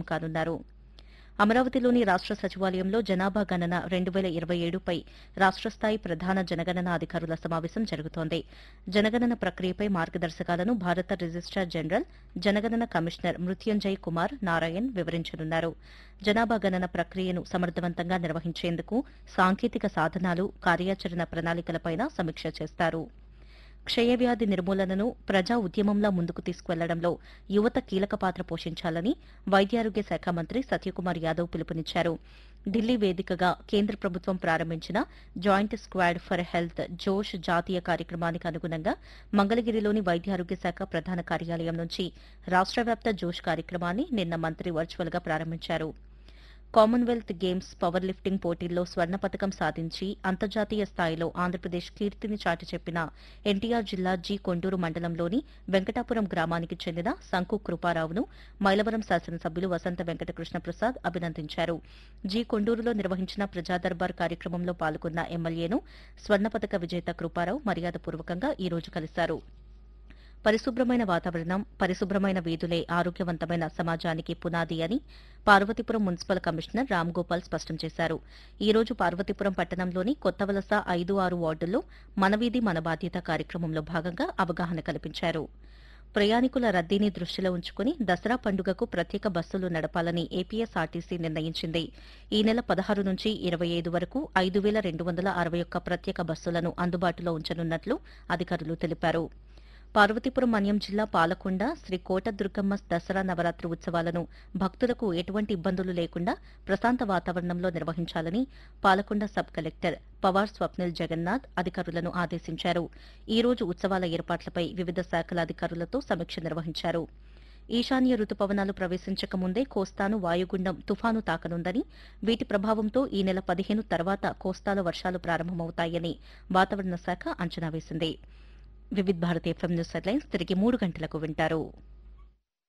కానున్నారు అమరావతిలోని రాష్ట సచివాలయంలో జనాభా గణన రెండు వేల ఇరవై ఏడుపై రాష్ట స్థాయి ప్రధాన జనగణన అధికారుల సమావేశం జరుగుతోంది జనగణన ప్రక్రియపై మార్గదర్శకాలను భారత రిజిస్టార్ జనరల్ జనగణన కమిషనర్ మృత్యుంజయ్ కుమార్ నారాయణ్ వివరించనున్నారు జనాభా గణన ప్రక్రియను సమర్థవంతంగా నిర్వహించేందుకు సాంకేతిక సాధనాలు కార్యాచరణ ప్రణాళికలపైన సమీక్ష చేస్తారు క్షయవ్యాధి నిర్మూలనను ప్రజా ఉద్యమంలా ముందుకు తీసుకువెళ్లడంలో యువత కీలక పాత్ర పోషించాలని వైద్యారోగ్య శాఖ మంత్రి సత్యకుమార్ యాదవ్ పిలుపునిచ్చారు ఢిల్లీ వేదికగా కేంద్ర ప్రభుత్వం ప్రారంభించిన జాయింట్ స్క్వాడ్ ఫర్ హెల్త్ జోష్ జాతీయ కార్యక్రమానికి అనుగుణంగా మంగళగిరిలోని వైద్యారోగ్య శాఖ ప్రధాన కార్యాలయం నుంచి రాష్ట వ్యాప్త జోష్ కార్యక్రమాన్ని నిన్న మంత్రి వర్చువల్ గా ప్రారంభించారు కామన్వెల్త్ గేమ్స్ పవర్ లిఫ్టింగ్ పోటీల్లో స్వర్ణ పథకం సాధించి అంతర్జాతీయ స్థాయిలో ఆంధ్రప్రదేశ్ కీర్తిని చాటి చెప్పిన ఎన్టీఆర్ జిల్లా జి కొండూరు మండలంలోని వెంకటాపురం గ్రామానికి చెందిన శంకు కృపారావును మైలవరం శాసనసభ్యులు వసంత వెంకటకృష్ణ ప్రసాద్ అభినందించారు జి కొండూరులో నిర్వహించిన ప్రజా దర్బార్ కార్యక్రమంలో పాల్గొన్న ఎమ్మెల్యేను స్వర్ణ పథక విజేత కృపారావు మర్యాదపూర్వకంగా ఈ రోజు కలిశారు పరిశుభ్రమైన వాతావరణం పరిశుభ్రమైన వీధులే ఆరోగ్యవంతమైన సమాజానికి పునాది అని పార్వతీపురం మున్సిపల్ కమిషనర్ రామ్ గోపాల్ స్పష్టం చేశారు ఈ రోజు పార్వతీపురం పట్టణంలోని కొత్త వలస ఐదు ఆరు వార్డుల్లో మన వీధి మన బాధ్యత కార్యక్రమంలో భాగంగా అవగాహన కల్పించారు ప్రయాణికుల రద్దీని దృష్టిలో ఉంచుకుని దసరా పండుగకు ప్రత్యేక బస్సులు నడపాలని ఏపీఎస్ఆర్టీసీ నిర్ణయించింది ఈ నెల పదహారు నుంచి ఇరవై ఐదు వరకు ఐదు వేల రెండు వందల అరవై ఒక్క ప్రత్యేక బస్సులను అందుబాటులో ఉంచనున్నట్లు అధికారులు తెలిపారు పార్వతీపురం మన్యం జిల్లా పాలకొండ శ్రీ కోట దుర్గమ్మ దసరా నవరాత్రి ఉత్సవాలను భక్తులకు ఎటువంటి ఇబ్బందులు లేకుండా ప్రశాంత వాతావరణంలో నిర్వహించాలని పాలకొండ సబ్ కలెక్టర్ పవార్ స్వప్నిల్ జగన్నాథ్ అధికారులను ఆదేశించారు ఈ రోజు ఉత్సవాల ఏర్పాట్లపై వివిధ శాఖల అధికారులతో సమీక్ష నిర్వహించారు ఈశాన్య రుతుపవనాలు ప్రవేశించక ముందే కోస్తాను వాయుగుండం తుఫాను తాకనుందని వీటి ప్రభావంతో ఈ నెల పదిహేను తర్వాత కోస్తాలో వర్షాలు ప్రారంభమవుతాయని వాతావరణ శాఖ అంచనా వేసింది Vividh Bharati FM news headlines తిరిగి మూడు గంటలకు వింటారు